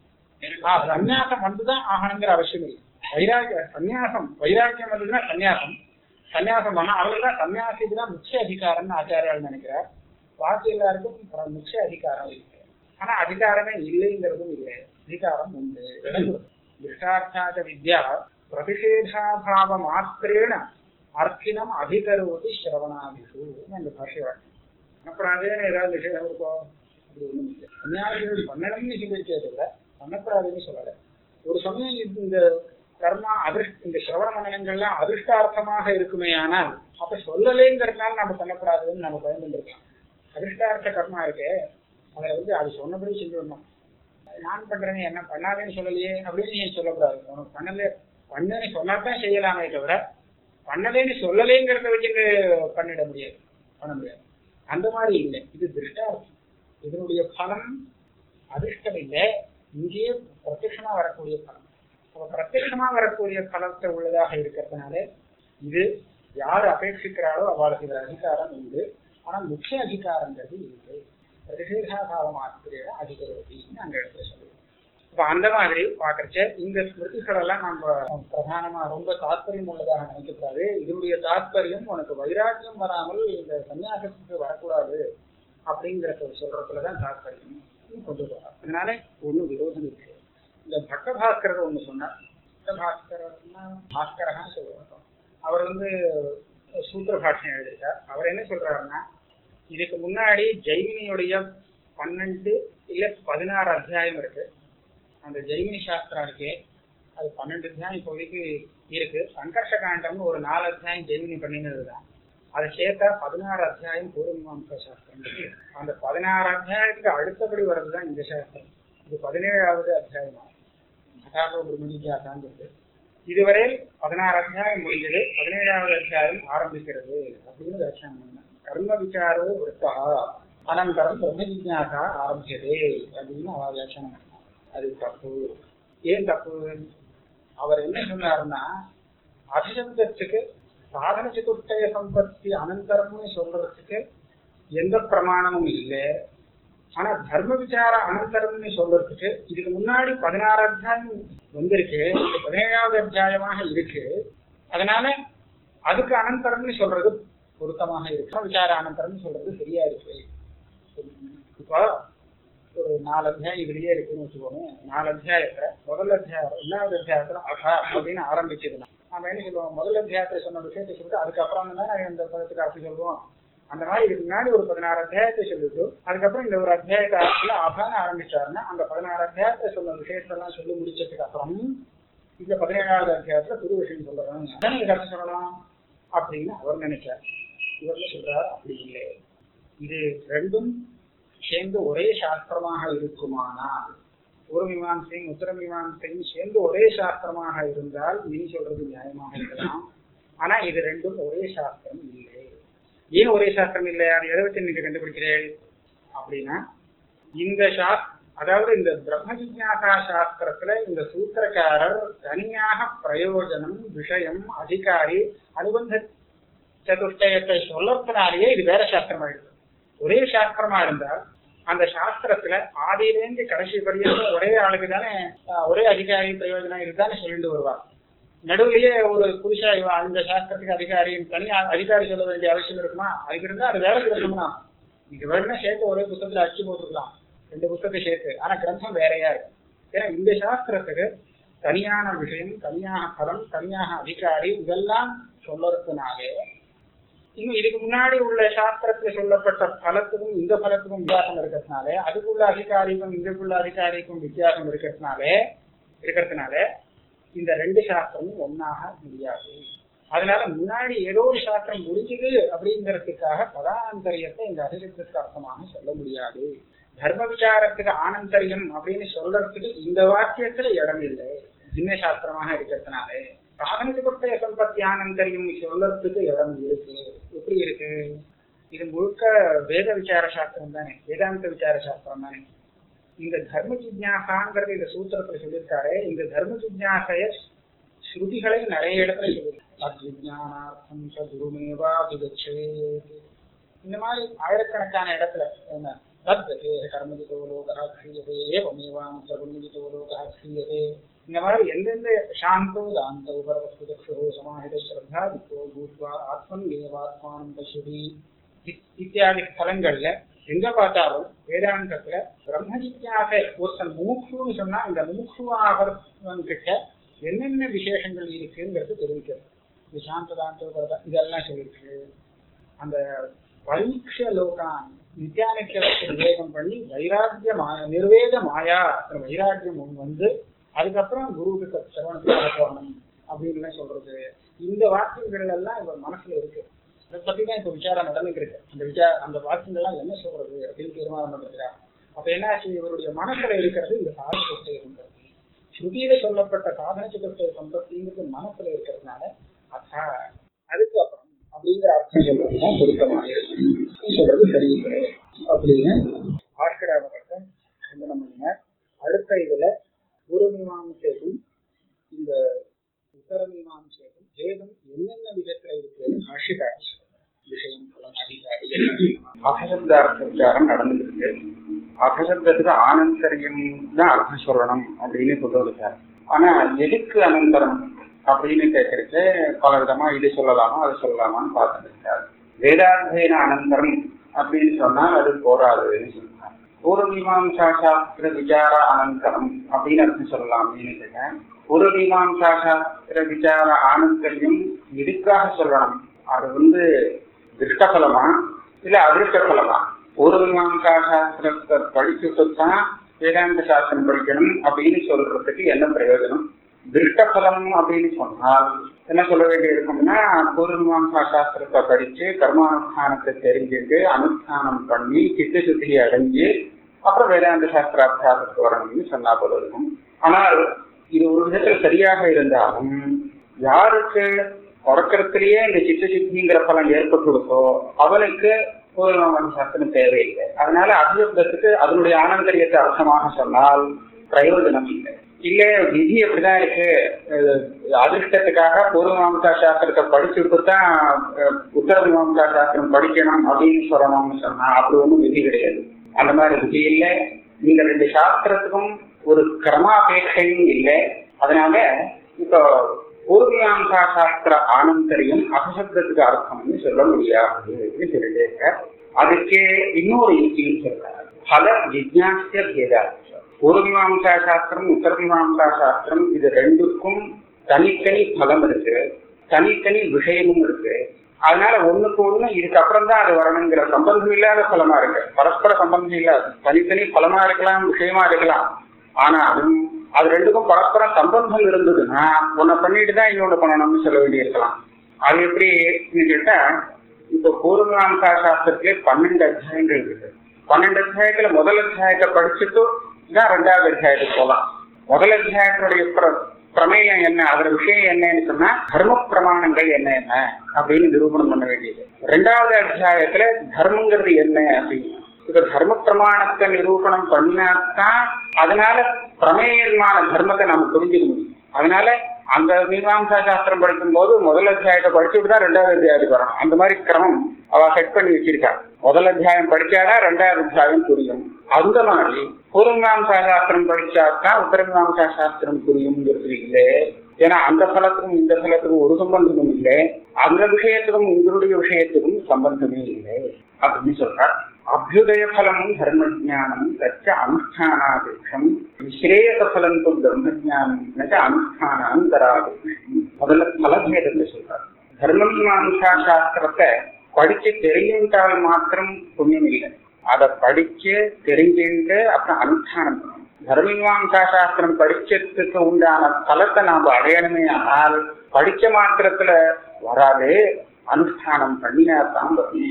ஆஹ், சந்நியாசம் வந்துதான் ஆகணுங்கிற அவசியம் இல்லை வைராகிய சந்நியாசம் வைராக்கியம் வந்ததுன்னா சந்நியாசம் சந்நியாசம் பண்ணா அவருக்கு தான் சன்னியாசிக்கு தான் முக்கிய அதிகாரம்னு ஆச்சாரியால் நினைக்கிறார் பாக்கி எல்லாருக்கும் பிற- முக்கிய அதிகாரம் இருக்கு ஆனா அதிகாரமே இல்லைங்கிறதும் இல்லை அதிகாரம் உண்டு திருஷ்டார்த்தாத வித்யா பிரதிஷேதாபாவ மாத்திரேன அர்த்தினம் அதிகரோதி சிரவணாதிஷு அந்த பாஷை பண்ணப்படாதேன்னு ஏதாவது விஷயம் இருக்கோ அப்படி ஒண்ணும் இல்லை சன்னியாசிகள் பண்ணணும்னு சொல்லியிருக்கே தவிர பண்ணக்கூடாதுன்னு சொல்லலை ஒரு சமயம் இது- இந்த கர்மா அதிர்ஷ்ட இந்த சிரவண மண்டலங்கள்லாம் அதிர்ஷ்டார்த்தமாக இருக்குமே ஆனால் அப்ப சொல்லலைங்கிறதுனால நம்ம பண்ணக்கூடாதுன்னு நம்ம பயந்துருக்கலாம் அதிர்ஷ்டார்த்த கர்மா இருக்கு அதுல வந்து அது சொன்னபடி செஞ்சிடணும் நான் பண்றேன் என்ன பண்ணாதேன்னு சொல்லலையே அப்படின்னு நீ சொல்லக்கூடாது உனக்கு பண்ணல பண்ணுன்னு சொன்னாதான் செய்யலாமே தவிர பண்ணலேன்னு சொல்லலைங்கிறத வச்சுட்டு பண்ணிட முடியாது பண்ண முடியாது அந்த மாதிரி இல்லை இது திருஷ்டார்த்தம் இதனுடைய பலன் அதிர்ஷ்டம் இல்லை இங்கேயே பிரத்யட்சமா வரக்கூடிய பலம் அப்ப பிரத்யட்சமா வரக்கூடிய பலத்தை உள்ளதாக இருக்கிறதுனால இது யார் அபேட்சிக்கிறாளோ அவளுக்கு இது அதிகாரம் உண்டு ஆனா முக்கிய அதிகாரங்கிறது இல்லை பிரதிஷேதாபாவம் ஆசிரியர் அதிகரோதின்னு அந்த இடத்துல சொல்லுவோம் இப்ப அந்த மாதிரி பாக்குறச்ச இந்த ஸ்மிருதிகள் எல்லாம் நம்ம பிரதானமா ரொம்ப தாத்பரியம் உள்ளதாக நினைக்கக்கூடாது இதனுடைய தாத்பரியம் உனக்கு வைராக்கியம் வராமல் இந்த சன்னியாசத்துக்கு வரக்கூடாது அப்படிங்கிறத சொல்றதுலதான் தாத்பரியம் கொண்டு போறார் அதனால ஒண்ணும் விரோதம் இருக்கு இந்த பக்த பாஸ்கரர் ஒண்ணு சொன்னார் பக்த பாஸ்கரர்னா பாஸ்கரகா சொல்லுவாங்க அவர் வந்து சூத்திர பாஷ்யம் எழுதிட்டார் அவர் என்ன சொல்றாருன்னா இதுக்கு முன்னாடி ஜெய்மினியுடைய பன்னெண்டு இல்ல பதினாறு அத்தியாயம் இருக்கு அந்த ஜெய்மினி சாஸ்திரம் இருக்கு அது பன்னெண்டு அத்தியாயம் இப்போதைக்கு இருக்கு சங்கர்ஷ காண்டம்னு ஒரு நாலு அத்தியாயம் ஜெய்மினி பண்ணினது தான் அதை சேர்த்தா பதினாறு அத்தியாயம் பூர்வமீமாம்சா சாஸ்திரம் இருக்கு அந்த பதினாறு அத்தியாயத்துக்கு அடுத்தபடி வர்றதுதான் இந்த சாஸ்திரம் இது பதினேழாவது அத்தியாயமா மகாபோ பிரம்மஜிஜாசாங்கிறது இதுவரை பதினாறு அத்தியாயம் முடிஞ்சது பதினேழாவது அத்தியாயம் ஆரம்பிக்கிறது அப்படின்னு வியாக்கியானம் பண்ணேன் கர்ம விசாரோ விருத்தா அனந்தரம் பிரம்ம ஜிஜாசா ஆரம்பிச்சதே அப்படின்னு அவ வியாக்கியானம் பண்ணான் அது தப்பு ஏன் தப்பு அவர் என்ன சொன்னாருன்னா அபிசப்தத்துக்கு சாதன சதுஷ்டய சம்பத்தி அனந்தரம்னு சொல்றதுக்கு எந்த பிரமாணமும் இல்லை ஆனா தர்ம விசார அனந்தரம்னு சொல்றதுக்கு இதுக்கு முன்னாடி பதினாறு அத்தியாயம் வந்திருக்கு இது பதினேழாவது அத்தியாயமாக இருக்கு அதனால அதுக்கு அனந்தரம்னு சொல்றது பொருத்தமாக இருக்கு விசார அனந்தரம்னு சொல்றது சரியா இருக்கு இப்போ ஒரு நாலு அத்தியாயம் இதுலயே இருக்குன்னு வச்சுக்கோங்க நாலு அத்தியாயத்துல முதல் அத்தியாயம் ரெண்டாவது அத்தியாயத்துல அகா அப்படின்னு ஆரம்பிச்சதுன்னா நம்ம என்ன சொல்லுவோம் முதல் அத்தியாயத்தை சொன்ன விஷயத்தை சொல்லிட்டு அதுக்கப்புறம் தான் இந்த பதத்துக்கு அர்த்தம் சொல்லுவோம் அந்த மாதிரி இதுக்கு முன்னாடி ஒரு பதினாறு அத்தியாயத்தை சொல்லிட்டு அதுக்கப்புறம் இந்த ஒரு அத்தியாயத்தை அபான ஆரம்பிச்சாருன்னா அந்த பதினாறு அத்தியாயத்தை சொன்ன விஷயத்தெல்லாம் சொல்லி முடிச்சதுக்கு அப்புறம் இந்த பதினேழாவது அத்தியாயத்துல புது விஷயம் சொல்றாங்க அதான் இதுக்கு அர்த்தம் சொல்லலாம் அப்படின்னு அவர் நினைச்சார் இவர் என்ன சொல்றாரு அப்படி இல்லை இது ரெண்டும் சேர்ந்து ஒரே சாஸ்திரமாக இருக்குமானால் ஒரு மீமாசையும் உத்தர மீமாசையும் சேர்ந்து ஒரே சாஸ்திரமாக இருந்தால் நீ சொல்றது நியாயமாக இருக்கலாம் ஆனா இது ரெண்டும் ஒரே சாஸ்திரம் இல்லை ஏன் ஒரே சாஸ்திரம் இல்லை அது எதை வச்சு நீங்க கண்டுபிடிக்கிறேன் அப்படின்னா இந்த சாஸ் அதாவது இந்த பிரம்ம ஜிஜாசா சாஸ்திரத்துல இந்த சூத்திரக்காரர் தனியாக பிரயோஜனம் விஷயம் அதிகாரி அனுபந்த சதுஷ்டயத்தை சொல்லறதுனாலேயே இது வேற சாஸ்திரம் ஆயிடுது ஒரே சாஸ்திரமா இருந்தால் அந்த சாஸ்திரத்துல ஆதியிலேருந்து கடைசி வரையும் ஒரே ஆளுக்கு தானே ஒரே அதிகாரி பிரயோஜனம் இதுதானே சொல்லிட்டு வருவார் நடுவுலயே ஒரு புதுசா இவன் அந்த சாஸ்திரத்துக்கு அதிகாரி தனி அதிகாரி சொல்ல வேண்டிய அவசியம் இருக்குமா அதுக்கு இருந்தா அது வேற கிரந்தம்னா நீங்க வேணும்னா சேர்த்து ஒரே புத்தகத்துல அச்சு போட்டுக்கலாம் ரெண்டு புத்தகத்தை சேர்த்து ஆனா கிரந்தம் வேறையா இருக்கு ஏன்னா இந்த சாஸ்திரத்துக்கு தனியான விஷயம் தனியாக பலம் தனியாக அதிகாரி இதெல்லாம் சொல்லறதுனாலே இன்னும் இதுக்கு முன்னாடி உள்ள சாஸ்திரத்துல சொல்லப்பட்ட பலத்துக்கும் இந்த பலத்துக்கும் வித்தியாசம் இருக்கிறதுனால அதுக்குள்ள அதிகாரிக்கும் இதுக்குள்ள அதிகாரிக்கும் வித்தியாசம் இருக்கிறதுனாலே இருக்கிறதுனால இந்த ரெண்டு சாஸ்திரமும் ஒன்னாக முடியாது அதனால முன்னாடி ஏதோ ஒரு சாஸ்திரம் முடிஞ்சது அப்படிங்கிறதுக்காக பதாந்தரியத்தை இந்த அதிசயத்துக்கு அர்த்தமாக சொல்ல முடியாது தர்ம விசாரத்துக்கு ஆனந்தரியம் அப்படின்னு சொல்றதுக்கு இந்த வாக்கியத்துல இடம் இல்லை சின்ன சாஸ்திரமாக இருக்கிறதுனாலே சாதனத்துக்குடைய சம்பத்தி ஆனந்தரியம் சொல்றதுக்கு இடம் இருக்கு எப்படி இருக்கு இது முழுக்க வேத விசார சாஸ்திரம் தானே வேதாந்த விசார சாஸ்திரம் தானே இந்த தர்ம ஜிஜாசாங்கிறது இந்த சூத்திரத்துல சொல்லியிருக்காரு இந்த தர்ம ஜிஜாசைய ஸ்ருதிகளை நிறைய இடத்துல சொல்லியிருக்கு அஜ்ஞானார்த்தம் குருமேவா இந்த மாதிரி ஆயிரக்கணக்கான இடத்துல என்ன தத்வதே கர்மஜிதோ லோகா கிரியதே ஏவமேவாம் சகுண்மஜிதோ லோகா கிரியதே இந்த மாதிரி எந்தெந்த சாந்தோ தாந்தோ பரவஸ்து தக்ஷோ சமாஹித ஸ்ரத்தா வித்தோ பூத்வா ஆத்மன் ஏவாத்மானம் பசுதி இத்தியாதி ஸ்தலங்கள்ல எங்க பார்த்தாலும் வேதாந்தத்துல பிரம்ம ஜிஜாச ஒருத்தன் முமுக்ஷுன்னு சொன்னா இந்த முமுக்ஷுவாகிறவன் கிட்ட என்னென்ன விசேஷங்கள் இருக்குங்கிறது தெரிவிக்கிறது இது சாந்ததாந்தோ இதெல்லாம் சொல்லிருக்கு அந்த பரீட்ச லோகான் நித்யானித்தியத்தை விவேகம் பண்ணி வைராக்கிய மாயா நிர்வேத மாயா வைராக்கியம் வந்து அதுக்கப்புறம் குருவுக்கு சிரவணத்துக்காக போகணும் அப்படின்னு சொல்றது இந்த வாக்கியங்கள் எல்லாம் இவர் மனசுல இருக்கு அதை பத்தி தான் இப்ப விசாரம் நடந்துட்டு இருக்கு அந்த விசார அந்த வாக்கியங்கள்லாம் என்ன சொல்றது அப்படின்னு தீர்மானம் பண்ணிருக்காங்க அப்ப என்ன ஆச்சு இவருடைய மனசுல இருக்கிறது இந்த சாதன சத்துஷ்டய சம்பத்தி ஸ்ருதியில சொல்லப்பட்ட சாதன சத்துஷ்டய சம்பத்திங்கிறது மனசுல இருக்கிறதுனால அத்தா அதுக்கு அப்புறம் அப்படிங்கிற அர்த்தம் சொல்றதுதான் பொருத்தமாக இருக்கு சொல்றது சரியில்லை அப்படின்னு ஆஷ்கராவர்கிட்ட சிந்தனை பண்ணினார் அடுத்த இதுல ஒரு மீமாம்சேதும் இந்த உத்தர மீமாம்சேதும் வேதம் என்னென்ன விதத்துல இருக்குன்னு பாஷிகார விஷயம் பலம் அதிகாரி அகசப்தார்த்த விசாரம் நடந்துட்டு இருக்கு அகசப்தத்துக்கு ஆனந்தரியம் தான் அர்த்தம் சொல்லணும் அப்படின்னு சொல்றது சார் ஆனா எதுக்கு அனந்தரம் அப்படின்னு கேட்கறதுக்கு பல விதமா இது சொல்லலாமா அது சொல்லலாமான்னு பார்த்துட்டு இருக்காரு வேதாத்தியன அனந்தரம் அப்படின்னு சொன்னா அது போராதுன்னு சொன்னார் பூர்வமீமாம்சா சாஸ்திர விசார அனந்தரம் அப்படின்னு அர்த்தம் சொல்லலாம் அப்படின்னு கேட்டேன் பூர்வமீமாம்சா சாஸ்திர விசார ஆனந்தரியம் எதுக்காக சொல்லணும் அது வந்து திருஷ்டபலமா இல்ல அதிருஷ்ட பலமா பூர்வமீமாம்சா சாஸ்திரத்தை படிச்சுட்டு தான் வேதாந்த சாஸ்திரம் படிக்கணும் அப்படின்னு சொல்றதுக்கு என்ன பிரயோஜனம் திருஷ்டபலம் அப்படின்னு சொன்னால் என்ன சொல்ல வேண்டி இருக்கும்னா பூர்வமீமாம்சா சாஸ்திரத்தை படிச்சு கர்மானுஷ்டானத்தை தெரிஞ்சுட்டு அனுஷ்டானம் பண்ணி சித்த சுத்தியை அடைஞ்சு அப்புறம் வேதாந்த சாஸ்திர அபியாசத்துக்கு வரணும்னு சொன்னா போல இருக்கும் ஆனால் இது ஒரு விதத்துல சரியாக இருந்தாலும் யாருக்கு பிறக்கிறதுலயே இந்த சித்த சித்திங்கிற பலன் ஏற்பட்டுள்ளதோ அவனுக்கு பூர்வமான சாஸ்திரம் தேவையில்லை அதனால அபியுக்தத்துக்கு அதனுடைய ஆனந்தரியத்தை அர்த்தமாக சொன்னால் பிரயோஜனம் இல்லை இல்ல விதி எப்படிதான் இருக்கு அஹ் அதிர்ஷ்டத்துக்காக பூர்வமாம்சா சாஸ்திரத்தை படிச்சுட்டு தான் அஹ், உத்தர மீமாம்சா சாஸ்திரம் படிக்கணும் அப்படின்னு சொல்லணும்னு சொன்னா அப்படி ஒண்ணும் விதி கிடையாது அந்த மாதிரி விதி இல்லை இந்த ரெண்டு சாஸ்திரத்துக்கும் ஒரு கிரமாபேட்சையும் இல்லை அதனால இப்போ பூர்வீயாம்சா சாஸ்திர ஆனந்தரியம் அகசப்தத்துக்கு அர்த்தம்னு சொல்ல முடியாது அப்படின்னு சொல்லிட்டு இருக்கார். அதுக்கு இன்னொரு யுக்தியும் சொல்றார் பல ஜிஜ்ஞாசிய பேதாச்சு பூர்வீமாம்சா சாஸ்திரம் உத்தரமீமாம்சா சாஸ்திரம் இது ரெண்டுக்கும் தனித்தனி பலம் இருக்கு தனித்தனி விஷயமும் இருக்கு அதனால ஒண்ணுக்கு ஒண்ணு இதுக்கு அப்புறம் தான் அது வரணுங்கிற சம்பந்தம் இல்லாத பலமா இருக்கு பரஸ்பர சம்பந்தம் இல்லாத தனித்தனி பலமா இருக்கலாம் விஷயமா இருக்கலாம் ஆனாலும் அது ரெண்டுக்கும் பரஸ்பரம் சம்பந்தம் இருந்ததுன்னா ஒன்ன பண்ணிட்டு தான் இன்னொன்னு பண்ணணும்னு சொல்ல வேண்டி இருக்கலாம் அது எப்படி கேட்டா இப்ப பூர்வமாம்சா சாஸ்திரத்திலே பன்னெண்டு அத்தியாயங்கள் இருக்கு பன்னெண்டு அத்தியாயத்துல முதல் அத்தியாயத்தை படிச்சுட்டு தான் ரெண்டாவது அத்தியாயத்துக்கு போகலாம் முதல் அத்தியாயத்தினுடைய பிர- பிரமேயம் என்ன அதோட விஷயம் என்னன்னு சொன்னா தர்ம பிரமாணங்கள் என்ன என்ன அப்படின்னு நிரூபணம் பண்ண வேண்டியது ரெண்டாவது அத்தியாயத்துல தர்மங்கிறது என்ன அப்படின்னு இப்ப தர்ம பிரமாணத்தை நிரூபணம் பண்ணினாத்தான் அதனால பிரமேயமான தர்மத்தை நாம புரிஞ்சுக்க முடியும் அதனால அந்த மீமாம்சா சாஸ்திரம் படிக்கும் போது முதல் அத்தியாயத்தை படிச்சுட்டு தான் ரெண்டாவது அத்தியாயத்துக்கு வரணும் அந்த மாதிரி கிரமம் அவ செட் பண்ணி வச்சிருக்கா முதல் அத்தியாயம் படிச்சாதான் ரெண்டாவது அத்தியாயம் புரியும் அந்த மாதிரி பூர்வமீமாம்சா சாஸ்திரம் படிச்சாதான் உத்தரமீமாம்சா சாஸ்திரம் புரியுங்கிறது இல்லை ஏன்னா அந்த பலத்துக்கும் இந்த பலத்துக்கும் ஒரு சம்பந்தமும் இல்லை அந்த விஷயத்துக்கும் உங்களுடைய விஷயத்துக்கும் சம்பந்தமே இல்லை அப்படின்னு சொல்றார் அபியுதய பலம் தர்ம ஜானம் தச்ச அனுஷ்டானாபேட்சம் விஸ்ரேயச பலம் து பிரம்ம ஜானம் நச்ச அனுஷ்டானாந்தராபேட்சம் முதல்ல பலபேதத்தை சொல்றார் தர்மமீமாம்சா சாஸ்திரத்தை படிச்சு தெரிஞ்சுட்டால் மாத்திரம் புண்ணியம் இல்லை அதை படிச்சு தெரிஞ்சுட்டு அப்புறம் அனுஷ்டானம் பண்ணணும் தர்மீமாம்சா சாஸ்திரம் படிச்சதுக்கு உண்டான பலத்தை நாம அடையணுமே ஆனால் படிச்ச மாத்திரத்துல வராது அனுஷ்டானம் பண்ணினா தான்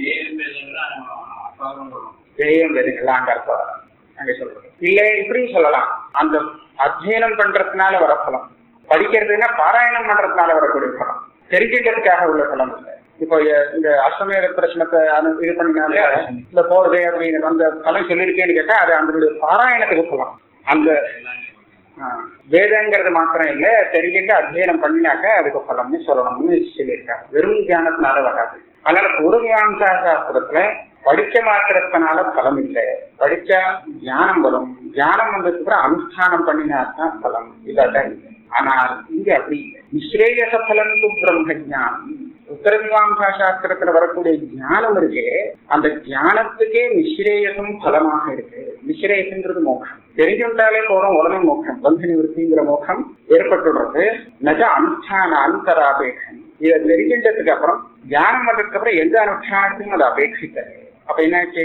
ஜெயம் எல்லாம் அங்க அர்த்தம் அங்க சொல்றது இல்ல இப்படியும் சொல்லலாம் அந்த அத்தியனம் பண்றதுனால வர பலம் படிக்கிறதுன்னா பாராயணம் பண்றதுனால வரக்கூடிய பலம் தெரிஞ்சுக்கிறதுக்காக உள்ள பலம் இல்லை இப்போ எ- இந்த அஸ்வமேத பிரச்சனத்தை அனு- இது பண்ணினாலே இந்த போறது அப்படின்னு அந்த பலம் சொல்லியிருக்கேன்னு கேட்டா அது அதனுடைய பாராயணத்துக்கு பலம் அந்த ஆ, வேதங்கிறது மாத்திரம் இல்ல தெரிஞ்சுட்டு அத்தியனம் பண்ணினாக்க அதுக்கு பலம்னு சொல்லணும்னு சொல்லியிருக்காங்க வெறும் தியானத்தினால வராது அதனால பூர்வீமாம்சா சாஸ்திரத்துல படிச்ச மாத்திரத்தினால பலம் இல்லை படிச்சா ஞானம் வரும் ஞானம் வந்ததுக்கு அப்புறம் அனுஷ்டானம் பண்ணினாதான் பலம் இல்லாதான் இல்லை ஆனால் இங்க அப்படி இல்லை நிஸ்ரேயச பலம் து பிரம்ம ஞானம் உத்தரமீமாம்சா சாஸ்திரத்துல வரக்கூடிய ஞானம் இருக்கு அந்த ஞானத்துக்கே நிஸ்ரேயசம் பலமாக இருக்கு நிஸ்ரேயசங்கிறது மோட்சம் தெரிஞ்சுட்டாலே போறோம் உடனே மோட்சம் பந்த நிவர்த்திங்கிற மோட்சம் ஏற்பட்டுடுறது நஜ அனுஷ்டான அந்தராபேட்சம் இதை தெரிஞ்சின்றதுக்கு அப்புறம் தியானம் வந்ததுக்கு அப்புறம் எந்த அனுஷ்டானத்தையும் அதை அபேட்சித்தது அப்ப என்னாச்சு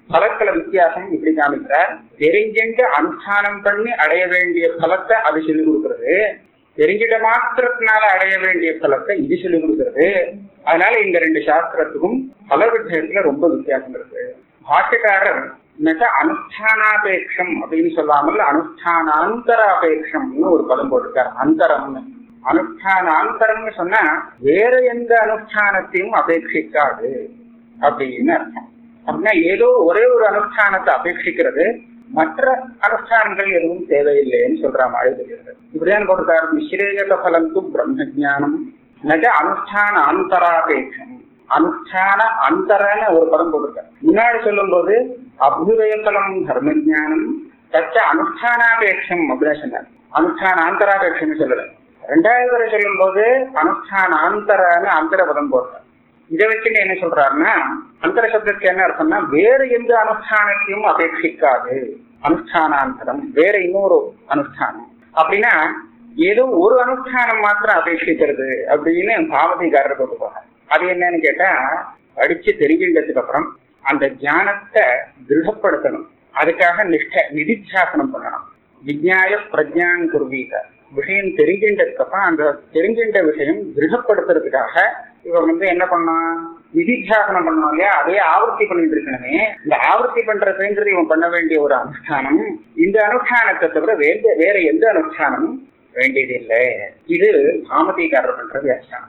பலத்துல வித்தியாசம் இப்படி காமிக்கிறார் தெரிஞ்சுட்டு அனுஷ்டானம் பண்ணி அடைய வேண்டிய பலத்தை அது சொல்லிக் கொடுக்கிறது தெரிஞ்சிட மாத்திரத்தினால அடைய வேண்டிய பலத்தை இது சொல்லிக் கொடுக்கிறது அதனால இந்த ரெண்டு சாஸ்திரத்துக்கும் பல விஷயத்துல ரொம்ப வித்தியாசம் இருக்கு பாஷ்யக்காரர் மிக அனுஷ்டானாபேட்சம் அப்படின்னு சொல்லாமல் அனுஷ்டானாந்தராபேட்சம்னு ஒரு பதம் போட்டிருக்கார் அந்தரம்னு அனுஷ்டானாந்தரம்னு சொன்னா வேற எந்த அனுஷ்டானத்தையும் அபேட்சிக்காது அப்படின்னு அர்த்தம் அப்படின்னா ஏதோ ஒரே ஒரு அனுஷ்டானத்தை அபேட்சிக்கிறது மற்ற அனுஷ்டானங்கள் எதுவும் தேவையில்லைன்னு சொல்ற மாதிரி தெரிகிறது இப்படிதான் போட்டிருக்காரு நிஸ்ரேயக பலந்து பிரம்ம ஜானம் நக அனுஷ்டான அந்தராபேட்சம் அனுஷ்டான அந்தரன்னு ஒரு பதம் போட்டிருக்காரு முன்னாடி சொல்லும் போது அபுதயத்தலம் தர்ம ஜானம் தச்ச அனுஷ்டானாபேட்சம் அப்படின்னு சொன்னார் அனுஷ்டான ஆந்தராபேட்சம் சொல்லல ரெண்டாவது வரை சொல்லும் போது அனுஷ்டான ஆந்தரன்னு அந்தர பதம் போடுறார் இதை வச்சுட்டு என்ன சொல்றாருன்னா அந்தர சப்தத்துக்கு என்ன அர்த்தம்னா வேற எந்த அனுஷ்டானத்தையும் அபேட்சிக்காது அனுஷ்டானாந்தரம் வேற இன்னொரு அனுஷ்டானம் அப்படின்னா ஏதோ ஒரு அனுஷ்டானம் மாத்திரம் அபேட்சிக்கிறது அப்படின்னு பாவதிகாரர் கொண்டு போறார் அது என்னன்னு கேட்டா படிச்சு தெரிஞ்சின்றதுக்கு அப்புறம் அந்த ஞானத்தை திருடப்படுத்தணும் அதுக்காக நிஷ்ட நிதித்தியாசனம் பண்ணணும் விஜயாய பிரஜான் குருவீக விஷயம் தெரிஞ்சின்றதுக்கு அப்புறம் அந்த தெரிஞ்சின்ற விஷயம் திருடப்படுத்துறதுக்காக இவன் வந்து என்ன பண்ணான் நிதித்தியாசனம் பண்ணணும் இல்லையா அதே ஆவர்த்தி பண்ணிட்டு இருக்கணுமே இந்த ஆவர்த்தி பண்றதுங்கிறது இவன் பண்ண வேண்டிய ஒரு அனுஷ்டானம் இந்த அனுஷ்டானத்தை தவிர வேற வேற எந்த அனுஷ்டானமும் வேண்டியதில்லை இது பாமதிகாரர் பண்ற வியாக்கியானம்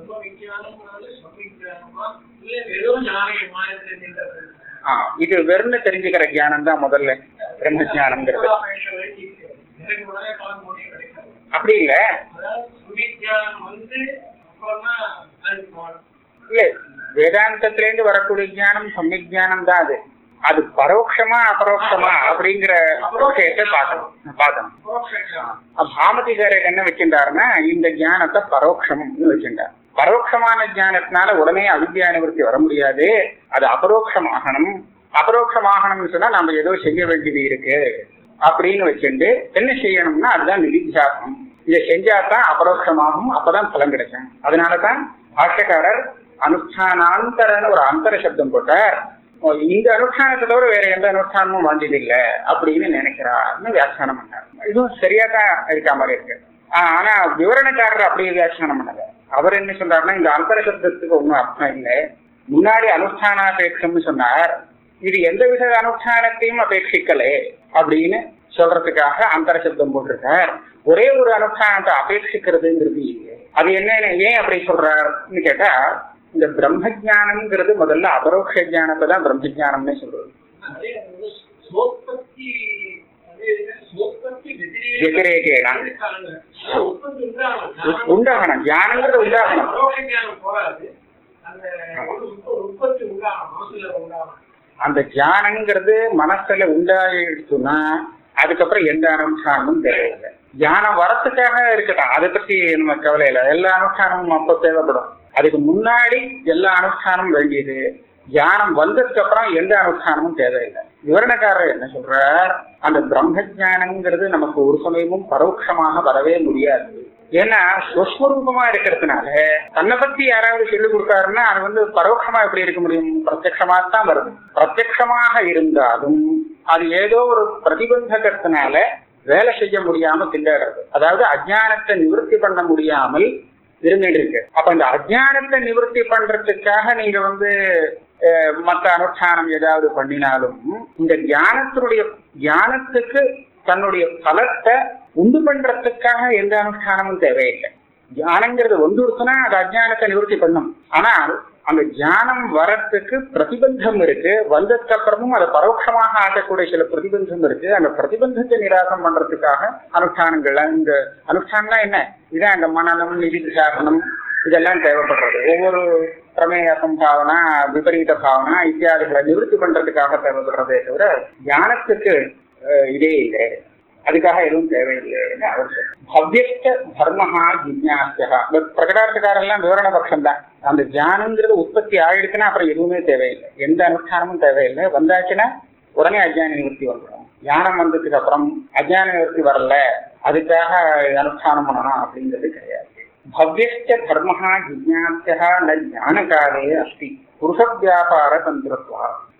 ஆ, இது வெறும்னு தெரிஞ்சுக்கிற ஞானம் தான் முதல்ல பிரம்ம ஞானம்ங்கிறது அப்படி இல்ல இல்ல வேதாந்தத்துல இருந்து வரக்கூடிய ஞானம் சம்யக் ஞானம் தான் அது அது பரோட்சமா அபரோக்ஷமா அப்படிங்கிற விஷயத்தை பார்க்கணும் பார்க்கணும் பாமதிகாரர் என்ன வச்சிருந்தாருன்னா இந்த ஞானத்தை பரோட்சம்னு வச்சிருந்தார் பரோட்சமான ஞானத்தினால உடனே அவித்யா நிவர்த்தி வர முடியாது அது அபரோக்ஷமாகணும் அபரோக்ஷமாகணும்னு சொன்னா நம்ம ஏதோ செய்ய வேண்டியது இருக்கு அப்படின்னு வச்சுட்டு என்ன செய்யணும்னா அதுதான் நிதித்தியாசனம் இதை செஞ்சாதான் அபரோக்ஷமாகும் அப்பதான் பலன் கிடைக்கும் அதனாலதான் பாஷ்யக்காரர் அனுஷ்டானாந்தரன்னு ஒரு அந்தர சப்தம் போட்டார் ஓ, இந்த அனுஷ்டானத்தை தவிர வேற எந்த அனுஷ்டானமும் வந்தது இல்ல அப்படின்னு நினைக்கிறார்னு வியாக்கியானம் பண்ணார் இதுவும் சரியா தான் இருக்க மாதிரி இருக்கு ஆஹ் ஆனா விவரணக்காரர் அப்படி வியாக்கியானம் பண்ணல அவர் என்ன சொல்றாருன்னா இந்த அந்தர சப்தத்துக்கு ஒண்ணும் அர்த்தம் இல்லை முன்னாடி அனுஷ்டானாபேட்சம்னு சொன்னார் இது எந்த வித அனுஷ்டானத்தையும் அபேட்சிக்கலே அப்படின்னு சொல்றதுக்காக அந்தர சப்தம் போட்டிருக்கார் ஒரே ஒரு அனுஷ்டானத்தை அபேட்சிக்கிறதுங்கிறது இல்லை. அது என்ன ஏன் அப்படி சொல்றாருன்னு கேட்டா இந்த பிரம்ம ஜானம்ங்கிறது முதல்ல அபரோக்ஷ ஞானத்தை தான் பிரம்ம ஜானம்னே சொல்றது వ్యతిరేకేణ உண்டாகணும் ஞானங்கிறது உண்டாகணும் அந்த தியானங்கிறது மனசுல உண்டாயிடுச்சுன்னா அதுக்கப்புறம் எந்த அனுஷ்டானமும் தேவையில்லை தியானம் வரத்துக்காக இருக்கட்டும் அதை பத்தி நம்ம கவலை இல்லை எல்லா அனுஷ்டானமும் அப்ப தேவைப்படும் அதுக்கு முன்னாடி எல்லா அனுஷ்டானமும் வேண்டியது தியானம் வந்ததுக்கு அப்புறம் எந்த அனுஷ்டானமும் தேவையில்லை விவரணக்காரர் என்ன சொல்றார் அந்த பிரம்ம ஜானங்கிறது நமக்கு ஒரு சமயமும் பரோட்சமாக வரவே முடியாது ஏன்னா ஸ்வஸ்வரூபமா இருக்கிறதுனால தன்னை பத்தி யாராவது சொல்லி கொடுத்தாருன்னா அது வந்து பரோட்சமா எப்படி இருக்க முடியும் பிரத்யக்ஷமா தான் வருது பிரத்யக்ஷமாக இருந்தாலும் அது ஏதோ ஒரு பிரதிபந்தகத்தினால வேலை செய்ய முடியாம திண்டாடுறது அதாவது அஜானத்தை நிவர்த்தி பண்ண முடியாமல் இருந்துட்டு இருக்கு அப்ப இந்த அஜானத்தை நிவர்த்தி பண்றதுக்காக நீங்க வந்து அஹ், மத்த அனுஷ்டானம் ஏதாவது பண்ணினாலும் இந்த ஞானத்தினுடைய ஞானத்துக்கு தன்னுடைய பலத்தை உண்டு பண்றதுக்காக எந்த அனுஷ்டானமும் தேவையில்லை ஞானங்கிறது வந்துடுச்சுன்னா அது அஜானத்தை நிவர்த்தி பண்ணும் ஆனால் அந்த ஞானம் வரத்துக்கு பிரதிபந்தம் இருக்கு வந்ததுக்கு அப்புறமும் அதை பரோட்சமாக ஆக்கக்கூடிய சில பிரதிபந்தம் இருக்கு அந்த பிரதிபந்தத்தை நிராசம் பண்றதுக்காக அனுஷ்டானங்கள்லாம் இந்த அனுஷ்டானம்னா என்ன இதான் இந்த மனநம் நிதிசாசனம் இதெல்லாம் தேவைப்படுறது ஒவ்வொரு பிரமேய சம்பாவனா விபரீத பாவனா இத்தியாதிகளை நிவர்த்தி பண்றதுக்காக தேவைப்படுறதே தவிர ஞானத்துக்கு அஹ், இதே இல்லை அதுக்காக எதுவும் தேவையில்லைன்னு அவர் சொல்றார். பவ்யஸ்ட தர்மஹா ஜிஜ்ஞாசியா பிரகடார்த்தக்காரெல்லாம் விவரண பட்சம் தான் அந்த தியானங்கிறது உற்பத்தி ஆயிடுச்சுன்னா அப்புறம் எதுவுமே தேவையில்லை எந்த அனுஷ்டானமும் தேவையில்லை வந்தாச்சுன்னா உடனே அஜ்ஞான நிவர்த்தி வந்துடும் ஞானம் வந்ததுக்கு அப்புறம் அஜ்ஞான நிவர்த்தி வரல அதுக்காக அனுஷ்டானம் பண்ணணும் அப்படிங்கிறது கிடையாது பவ்யஸ்ட தர்மஹா ஜிஜ்ஞாசியா ந ஞானகாலே அஸ்தி புருஷ வியாபார தந்திரத்வா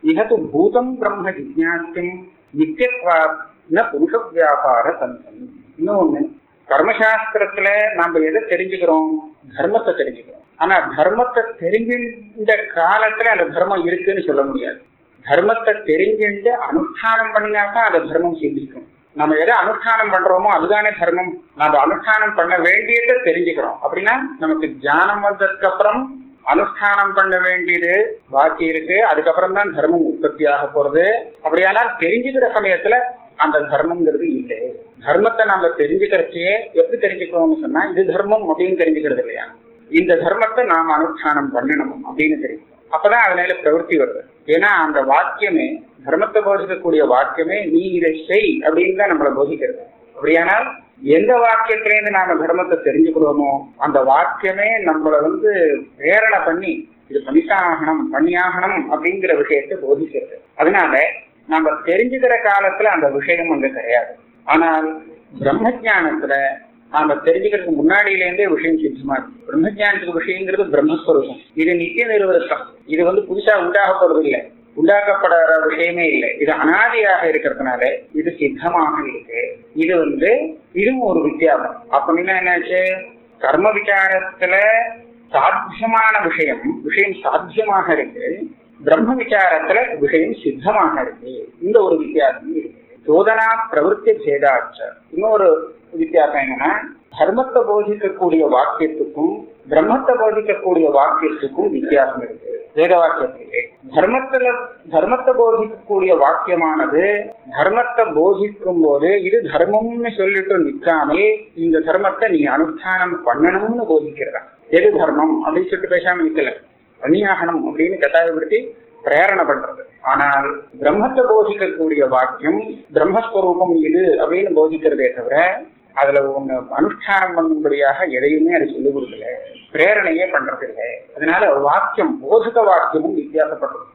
இகத்து பூதம் பிரம்ம ஜிஜாசியம் நித்தியத்வா ந புருஷ வியாபார சந்தம் இன்னொன்னு கர்மசாஸ்திரத்துல நாம எதை தெரிஞ்சுக்கிறோம் தர்மத்தை தெரிஞ்சுக்கிறோம் ஆனா தர்மத்தை தெரிஞ்சின்ற காலத்துல அந்த தர்மம் இருக்குன்னு சொல்ல முடியாது தர்மத்தை தெரிஞ்சுட்டு அனுஷ்டானம் பண்ணினாதான் அந்த தர்மம் சித்திக்கும் நம்ம எதை அனுஷ்டானம் பண்றோமோ அதுதானே தர்மம் நம்ம அனுஷ்டானம் பண்ண வேண்டியதை தெரிஞ்சுக்கிறோம் அப்படின்னா நமக்கு தியானம் வந்ததுக்கு அப்புறம் அனுஷ்டானம் பண்ண வேண்டியது பாக்கி இருக்கு அதுக்கப்புறம் தான் தர்மம் உற்பத்தி ஆக போறது அப்படியானால் தெரிஞ்சுக்கிற சமயத்துல அந்த தர்மம்ங்கிறது இல்லை தர்மத்தை நாம தெரிஞ்சுக்கிறச்சே எப்படி தெரிஞ்சுக்கிறோம்னு சொன்னா இது தர்மம் அப்படின்னு தெரிஞ்சுக்கிறது இல்லையா இந்த தர்மத்தை நாம அனுஷ்டானம் பண்ணணும் அப்படின்னு தெரியும் அப்பதான் அது மேல பிரவருத்தி வருது ஏன்னா அந்த வாக்கியமே தர்மத்தை போதிக்கக்கூடிய வாக்கியமே நீ இதை செய் அப்படின்னு தான் நம்மளை போதிக்கிறது அப்படியானால் எந்த வாக்கியத்திலேருந்து நாம தர்மத்தை தெரிஞ்சுக்கிறோமோ அந்த வாக்கியமே நம்மளை வந்து பிரேரணை பண்ணி இது பண்ணித்தான் ஆகணும் பண்ணியாகணும் அப்படிங்கிற விஷயத்தை போதிக்கிறது அதனால நம்ம தெரிஞ்சுக்கிற காலத்துல அந்த விஷயம் அங்க கிடையாது ஆனால் பிரம்ம ஜானத்துல நாம தெரிஞ்சுக்கிறதுக்கு முன்னாடியிலேருந்தே விஷயம் சித்தமா இருக்கு பிரம்ம ஜானத்துக்கு விஷயங்கிறது பிரம்மஸ்வரூபம் இது நித்திய நிறுவனம் இது வந்து புதுசா உண்டாக போறது இல்லை உண்டாக்கப்படுற விஷயமே இல்லை இது அனாதியாக இருக்கிறதுனால இது சித்தமாக இருக்கு இது வந்து இதுவும் ஒரு வித்தியாசம் அப்படின்னா என்னாச்சு கர்ம விசாரத்துல சாத்தியமான விஷயம் விஷயம் சாத்தியமாக இருக்கு பிரம்ம விசாரத்துல விஷயம் சித்தமாக இருக்கு இந்த ஒரு வித்தியாசம் இருக்கு சோதனா பிரவருத்தி பேதாச்ச இன்னொரு வித்தியாசம் என்னன்னா தர்மத்தை போதிக்கக்கூடிய வாக்கியத்துக்கும் பிரம்மத்தை போதிக்கக்கூடிய வாக்கியத்துக்கும் வித்தியாசம் இருக்கு வேத வாக்கியத்திலே தர்மத்துல தர்மத்தை போதிக்கக்கூடிய வாக்கியமானது தர்மத்தை போதிக்கும் போது இது தர்மம்னு சொல்லிட்டு நிற்காமல் இந்த தர்மத்தை நீ அனுஷ்டானம் பண்ணணும்னு போதிக்கிறதா எது தர்மம் அப்படின்னு சொல்லிட்டு பேசாம நிக்கல பண்ணியாகணும் அப்படின்னு கட்டாயப்படுத்தி பிரேரணை பண்றது ஆனால் பிரம்மத்தை போதிக்கக்கூடிய வாக்கியம் பிரம்மஸ்வரூபம் இது அப்படின்னு போதிக்கிறதே தவிர அதுல ஒண்ணு அனுஷ்டானம் பண்ணும்படியாக எதையுமே அது சொல்லிக் கொடுக்கல பிரேரணையே பண்றது இல்லை அதனால வாக்கியம் போதக வாக்கியமும் வித்தியாசப்படுறது